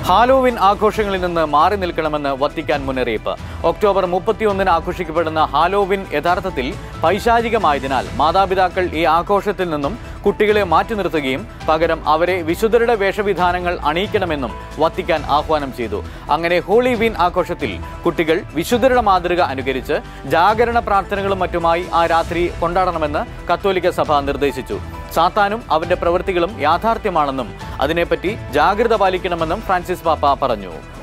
Halloween ആഘോഷങ്ങളിൽ നിന്ന് മാറി നിൽക്കണമെന്ന് വത്തിക്കാൻ മുന്നറിയിപ്പ് ഒക്ടോബർ മുപ്പത്തിയൊന്നിന് ആഘോഷിക്കപ്പെടുന്ന ഹാലോവിൻ യഥാർത്ഥത്തിൽ പൈശാചികമായതിനാൽ മാതാപിതാക്കൾ ഈ ആഘോഷത്തിൽ നിന്നും കുട്ടികളെ മാറ്റി നിർത്തുകയും പകരം അവരെ വിശുദ്ധരുടെ വേഷവിധാനങ്ങൾ അണിയിക്കണമെന്നും വത്തിക്കാൻ ആഹ്വാനം ചെയ്തു അങ്ങനെ ഹോളി വീൻ ആഘോഷത്തിൽ കുട്ടികൾ വിശുദ്ധരുടെ മാതൃക അനുകരിച്ച് ജാഗരണ പ്രാർത്ഥനകളും മറ്റുമായി ആ രാത്രി കൊണ്ടാടണമെന്ന് കത്തോലിക്ക സഭ നിർദ്ദേശിച്ചു സാത്താനും അവന്റെ പ്രവൃത്തികളും യാഥാർത്ഥ്യമാണെന്നും അതിനെപ്പറ്റി ജാഗ്രത പാലിക്കണമെന്നും ഫ്രാൻസിസ് പാപ്പ പറഞ്ഞു